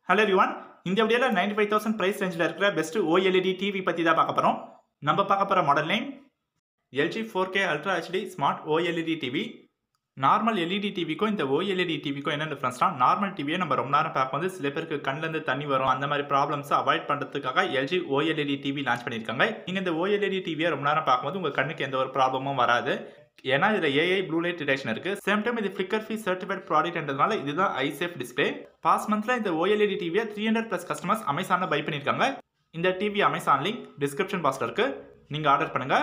hello ரிவான் இந்த வீடியோவில் ninety five thousand price ரேஞ்சில் இருக்கிற பெஸ்ட் ஓஎல்இடி டிவி பற்றி தான் பார்க்க போகிறோம் நம்ம பார்க்க போகிற model name LG four K ultra HD smart OLED TV normal LED டிவிக்கும் இந்த ஓஎல்இடி டிவிக்கும் என்ன டிஃப்ரென்ஸ்னா நார்மல் டிவியை நம்ம ரொம்ப நேரம் பார்க்கும்போது சில பேருக்கு கண்ணிலேருந்து தண்ணி வரும் அந்த மாதிரி ப்ராப்ளம்ஸை அவாய்ட் பண்ணுறதுக்காக எல்ஜி ஓஎல்இடி டிவி லான்ச் பண்ணியிருக்காங்க நீங்கள் இந்த ஓஎல்இடி டிவியை ரொம்ப நேரம் பார்க்கும்போது உங்கள் கண்ணுக்கு எந்த ஒரு ப்ராப்ளமும் வராது ஏன்னா இதில் ஏஐ ப்ளூ லைட் டிடெக்ஷன் இருக்கு சேம் டைம் இது ஃபிளிக்கர் ஃபீ சர்டிஃபைட் ப்ராடக்ட்ன்றதுனால இதுதான் ஐசேஃப் டிஸ்பிளே பாஸ் மந்த்ல இந்த ஓஎல்இடி டிவியை த்ரீ ஹண்ட்ரட் ப்ளஸ் கஸ்டமர்ஸ் அமேசானில் பை பண்ணியிருக்காங்க இந்த டிவி அமேசான் லிங்க் டிஸ்கிரிப்ஷன் பாக்ஸில் இருக்கு நீங்கள் ஆர்டர் பண்ணுங்க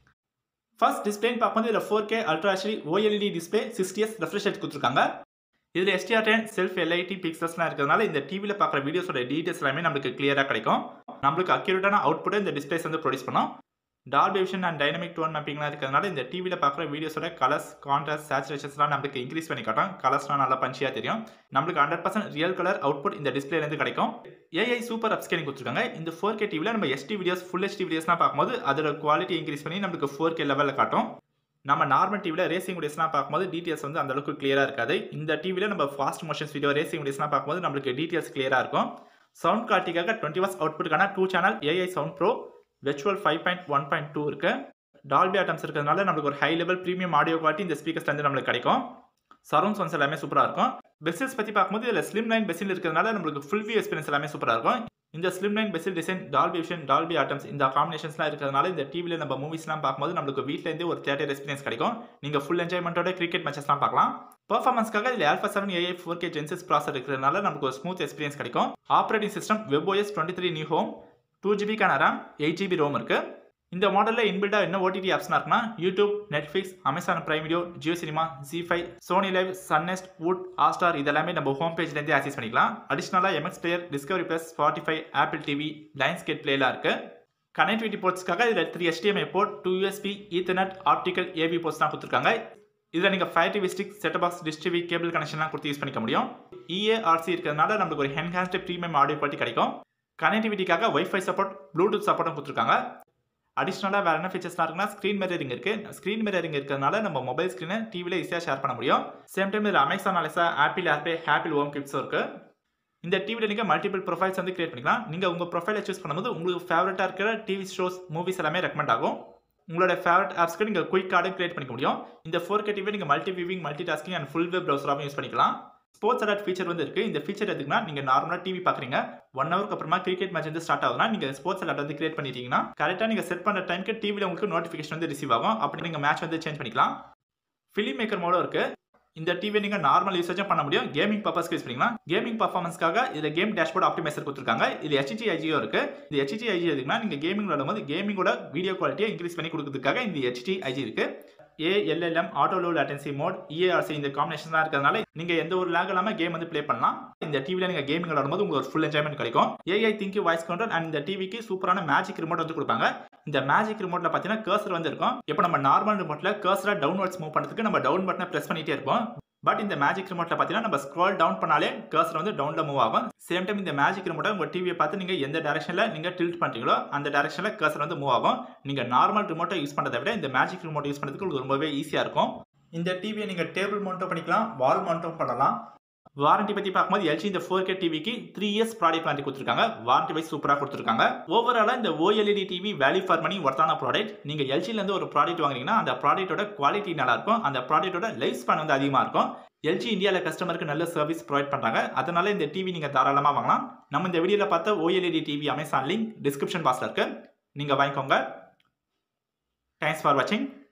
ஃபர்ஸ்ட் டிஸ்பிளேன்னு பார்க்கும்போது இதில் four K ultra HD OLED display sixty S refresh எடுத்து கொடுத்துருக்காங்க இதில் எஸ்டிஆர் டென் செல்ஃப் எல்ஐடி பிக்சல்ஸ்லாம் இருக்கிறதுனால இந்த டிவியில் பார்க்குற வீடியோஸோட டீட்டெயில்ஸ் எல்லாமே நம்மளுக்கு கிளியராக கிடைக்கும் நம்மளுக்கு அக்யூரேட்டான அவுட்புட்டை இந்த டிஸ்பிளேஸ் வந்து ப்ரொடியூஸ் பண்ணோம் Dolby vision and dynamic tone மேப்பிங்லாம் இருக்கிறதுனால இந்த டிவியில் பார்க்குற வீடியோஸோட கலர்ஸ் கான்ட்ராஸ்ட் சேச்சுரேஷன்ஸ்லாம் நம்மளுக்கு இன்க்ரீஸ் பண்ணி காட்டும் கலர்ஸ்லாம் நல்லா பஞ்சியாக தெரியும் நம்மளுக்கு hundred percent real colour output இந்த டிஸ்பிளேலேருந்து கிடைக்கும் ஏஐ சூப்பர் அப்ஸ்கேலிங் கொடுத்துருக்காங்க இந்த ஃபோர் கே டிவியில் நம்ம எஸ்டி வீடியோஸ் ஃபுல் ஹெச்டி வீடியோஸ்லாம் பார்க்கும்போது அதோட குவாலிட்டி இன்க்ரீஸ் பண்ணி நம்மளுக்கு ஃபோர் கே லெவலில் காட்டும் நம்ம நார்மல் டிவியில் ரேசிங் வீடியோஸ்லாம் பார்க்கும்போது டீட்டெயில்ஸ் வந்து அந்த அளவுக்கு கிளியராக இருக்காது இந்த டிவியில் நம்ம ஃபாஸ்ட் மோஷன்ஸ் வீடியோ ரேசிங் வீடியோஸ்லாம் பார்க்கும்போது நம்மளுக்கு டீட்டெயில்ஸ் கிளியராக இருக்கும் சவுண்ட் குவாலிட்டிக்காக டுவெண்ட்டி வாஸ் அவுட்புட்டுக்கான two channel AI sound pro virtual five point one point two இருக்கு டால்பி ஆட்டம்ஸ் இருக்கிறதுனால நம்மளுக்கு ஒரு high level premium audio quality இந்த ஸ்பீக்கர்ஸ்லேருந்து நம்மளுக்கு கிடைக்கும் சரௌண்ட் சவுண்ட்ஸ் எல்லாமே சூப்பராக இருக்கும் பெசில்ஸ் பற்றி பார்க்கும்போது இதில் ஸ்லிம் லைன் பெசில் இருக்கிறதுனால நம்மளுக்கு ஃபுல் வியூ எக்ஸ்பீரியன்ஸ் எல்லாமே சூப்பராக இருக்கும் இந்த slim line bezel design Dolby vision Dolby Atmos இந்த காம்பினேஷன்ஸ்லாம் இருக்கிறதுனால இந்த டிவியில் நம்ம மூவிஸ்லாம் பார்க்கும்போது நம்மளுக்கு வீட்டிலேருந்து ஒரு தேட்டர் எக்ஸ்பீரியன்ஸ் கிடைக்கும் நீங்கள் ஃபுல் என்ஜாய்மெண்ட்டோட கிரிக்கெட் மேட்சஸ்லாம் பார்க்கலாம் பர்ஃபார்மன்ஸ்க்காக இதில் alpha seven AI four K gen six processor இருக்கிறதுனால நமக்கு ஒரு ஸ்மூத் எக்ஸ்பீரியன்ஸ் கிடைக்கும் operating system webOS twenty three new home two ஜிபிக்கான ரேம் எயிட் ஜிபி ரோம் இருக்குது இந்த மாடலில் இன்பில்டாக என்ன ஓடிடி ஆப்ஸ்னா இருக்குன்னா YouTube Netflix Amazon Prime video Jio Cinema Zee five Sony LIV Sun NXT Voot Hotstar இதெல்லாமே நம்ம ஹோம் பேஜ்லேருந்தே ஆக்சஸ் பண்ணிக்கலாம் அடிஷ்னலாக MX player Discovery plus Spotify Apple TV Lionsgate பிளேலாம் இருக்குது கனெக்டிவிட்டி போர்ட்ஸ்க்காக இதில் three HDMI port two USB ethernet optical AV ports தான் கொடுத்துருக்காங்க இதில் நீங்கள் fire TV stick set box dish TV cable கனெக்ஷன்லாம் கொடுத்து யூஸ் பண்ணிக்க முடியும் இஏஆர்சி இருக்கிறதுனால நம்மளுக்கு ஒரு என்ஹான்ஸ்டு ப்ரீமியம் ஆடியோ குவாலிட்டி கிடைக்கும் கனெக்டிவிட்டிக்காக வைஃபை சப்போர்ட் ப்ளூடூத் சப்போர்ட்டும் கொடுத்துருக்காங்க அடிஷ்னலாக வேறு என்ன ஃபீச்சர்ஸ்லாம் இருக்குன்னா ஸ்க்ரீன் மிரரிங் இருக்குது ஸ்க்ரீன் மிரரிங் இருக்கிறதுனால நம்ம மொபைல் ஸ்க்ரீனை டிவியில் ஈஸியாக ஷேர் பண்ண முடியும் சேம் டைம் இதில் அமேசான் அலெக்ஸா ஆப்பிள் ஆப்பே ஹாப்பிள் ஹோம் கிப்ஸும் இருக்குது இந்த டிவியில் நீங்கள் மல்டிபிள் ப்ரொஃபைல்ஸ் வந்து கிரியேட் பண்ணிக்கலாம் நீங்கள் உங்கள் ப்ரொஃபைலை சூஸ் பண்ணும்போது உங்களுக்கு ஃபேவரட்டாக இருக்கிற டிவி ஷோஸ் மூவிஸ் எல்லாமே ரெக்கமெண்ட் ஆகும் உங்களோட ஃபேவரட் ஆப்ஸ்க்கு நீங்கள் குயிக் கார்டு கிரியேட் பண்ணிக்க முடியும் இந்த ஃபோர் கே டிவி நீங்கள் multi viewing multitasking and full web ப்ரௌசராகவும் யூஸ் பண்ணிக்கலாம் ஸ்போர்ட்ஸ் அலர்ட் ஃபீச்சர் வந்து இருக்குது இந்த ஃபீச்சர் எதுக்குன்னா நீங்கள் நார்மலாக டிவி பார்க்குறீங்க ஒன் ஹவருக்கு அப்புறமா கிரிக்கெட் மேட்ச் வந்து ஸ்டார்ட் ஆகுதுன்னா நீங்கள் ஸ்போர்ட்ஸ் அலர்ட் வந்து கிரியேட் பண்ணிட்டீங்கன்னா கரெக்டாக நீங்கள் செட் பண்ணுற டைமுக்கு டிவியில் உங்களுக்கு நோட்டிஃபிகேஷன் வந்து ரிசீவ் ஆகும் அப்படி நீங்கள் மேட்ச் வந்து சேஞ்ச் பண்ணிக்கலாம் ஃபிலிம் மேக்கர் மோடும் இருக்குது இந்த டிவி நீங்கள் நார்மல் யூசேஜும் பண்ண முடியும் கேமிங் பர்பஸ்க்கு யூஸ் பண்ணிக்கலாம் கேமிங் பர்ஃபார்மன்ஸ்க்காக இதில் கேம் டேஷ்போர்ட் ஆப்டிமைசர் கொடுத்துருக்காங்க இது ஹெச்டி ஐஜியோ இருக்கு இது ஹெச்டி ஐஜி எதுக்குன்னா நீங்கள் கேமிங் விளையாடும்போது கேமிங்கோட வீடியோ குவாலிட்டியை இன்க்ரீஸ் பண்ணி கொடுக்கறதுக்காக இந்த ஹெச்டி ஐஜி இருக்கு ALLM auto low latency mode EARC இந்த காம்பினேஷன்லாம் இருக்கிறதுனால நீங்கள் எந்த ஒரு லேக் இல்லாமல் கேம் வந்து ப்ளே பண்ணலாம் இந்த டிவியில் நீங்கள் கேமிங் விளையாடும்போது உங்களுக்கு ஒரு ஃபுல் என்ஜாய்மெண்ட் கிடைக்கும் AI ThinQ voice control and இந்த டிவிக்கு சூப்பரான மேஜிக் ரிமோட் வந்து கொடுப்பாங்க இந்த மேஜிக் ரிமோட்ல பார்த்தீங்கன்னா கர்சர் வந்து இருக்கும் இப்போ நம்ம நார்மல் ரிமோட்ல கர்சரை டவுன்வர்ட்ஸ் மூவ் பண்ணுறதுக்கு நம்ம டவுன் பட்டனை ப்ரெஸ் பண்ணிட்டே இருப்போம் பட் இந்த மேஜிக் ரிமோட்ல பார்த்தீங்கன்னா நம்ம ஸ்க்ரால் டவுன் பண்ணாலே கர்சர் வந்து டவுனில் மூவ் ஆகும் சேம் டைம் இந்த மேஜிக் ரிமோட்டை உங்கள் டிவியை பார்த்து நீங்கள் எந்த டேரக்ஷனில் நீங்கள் டில்ட் பண்ணுறீங்களோ அந்த டேரக்ஷனில் கர்சர் வந்து மூவ் ஆகும் நீங்கள் நார்மல் ரிமோட்டை யூஸ் பண்ணுறதை விட இந்த மேஜிக் ரிமோட் யூஸ் பண்ணுறதுக்கு உங்களுக்கு ரொம்பவே ஈஸியாக இருக்கும் இந்த டிவியை நீங்கள் டேபிள் மவுண்ட்டும் பண்ணிக்கலாம் வால் மவுண்ட்டும் பண்ணலாம் வாரண்டி பற்றி பார்க்கும்போது எல்ஜி இந்த ஃபோர் கே டிவிக்கு த்ரீ இயர்ஸ் ப்ராடக்ட் வாரண்டி கொடுத்துருக்காங்க வாரண்டி வைஸ் சூப்பராக கொடுத்துருக்காங்க ஓவராலாக இந்த OLED TV value for money ஒர்த்தான ப்ராடக்ட் நீங்கள் எல்ஜிலேருந்து ஒரு ப்ராடக்ட் வாங்குறீங்கன்னா அந்த ப்ராடக்ட்டோட குவாலிட்டி நல்லா இருக்கும் அந்த ப்ராடக்ட்டோட லைஃப் ஸ்பேன் வந்து அதிகமாக இருக்கும் எல்ஜி இந்தியாவில் கஸ்டமருக்கு நல்ல சர்வீஸ் ப்ரொவைட் பண்ணுறாங்க அதனால இந்த டிவி நீங்கள் தாராளமாக வாங்கலாம் நம்ம இந்த வீடியோவில் பார்த்த OLED TV Amazon link description பாக்ஸில் இருக்கு நீங்கள் வாங்கிக்கோங்க தேங்க்ஸ் ஃபார் வாட்சிங்